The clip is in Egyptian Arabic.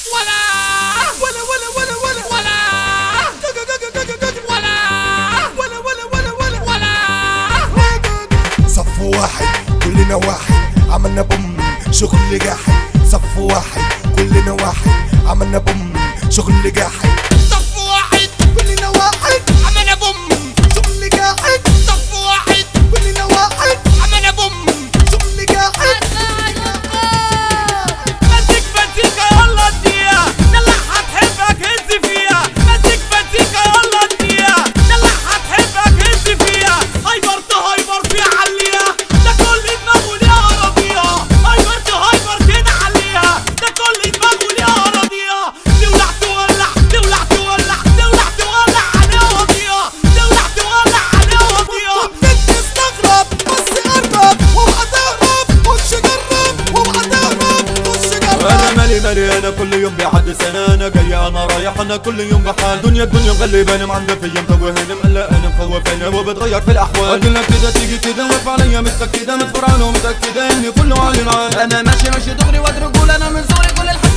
ولا ولا ولا ولا ولا ولا ولا ولا ولا ولا ولا صف واحد كلنا واحد عملنا بوم شغل جاحد صف واحد كلنا واحد عملنا بوم شغل جاحد صف واحد كلنا واحد عملنا بوم شغل جاحد صف واحد كلنا واحد عملنا بوم شغل جاحد ماسك فتيكة يلا اديها يلا هتحبك هز فيها ماسك فتيكة يلا اديها يلا هتحبك هز فيها هايبر تو هايبر في عليها ده كل دماغه ليها اراضيها هايبر تو هايبر كده عليها ده كل دماغه ليها اراضيها تولع تولع تولع تولع تولع تولع عليها وضيها تولع تولع عليها وضيها بنت استغرب بس قرب اوعى تهرب خش جرب اوعى تهرب خش جرب انا مالي مالي انا كل يوم بيعدي سنه انا جاي انا رايح انا كل يوم بحال دنيا الدنيا مغلباني معندة فيا متوهاني مقلقاني مخوفاني وبتغير في الاحوال اقول لك كده تيجي كده واقف عليا متاكده متفرعانه ومتاكده اني كله علي معاك انا ماشي ماشي دغري واد رجول انا من صغري كل الحاجات